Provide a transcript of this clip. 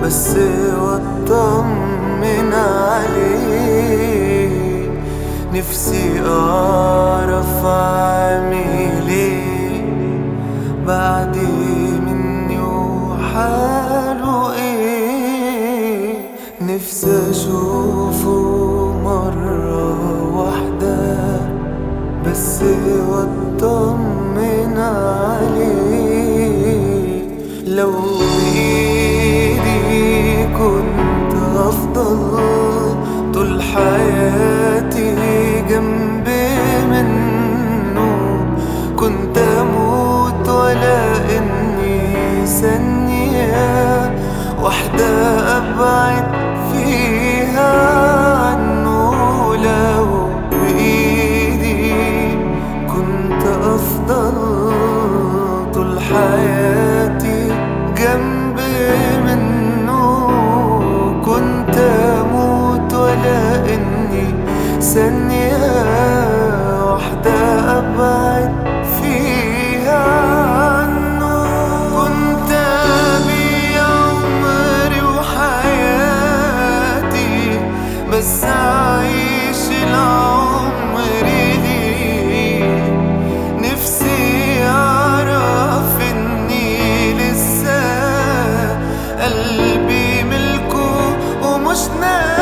بس واطمن عليه نفسي اعرف اعمل ايه بعدي مني وحاله ايه نفسي اشوفه مرة واحدة بس واطمن عليه لو بإيدي كنت أفضل طول حياتي جنب منه كنت أموت ولا إني ثانية واحدة أبعد فيها عنه لو بإيدي كنت أفضل طول حياتي جنب منه كنت أموت ولا إني ثانية واحدة أبعد فيها عنه كنت أبيع عمري وحياتي بس أعيش العمر ليه نفسي أعرف إني لسه قلبي ملكه ومش ناسي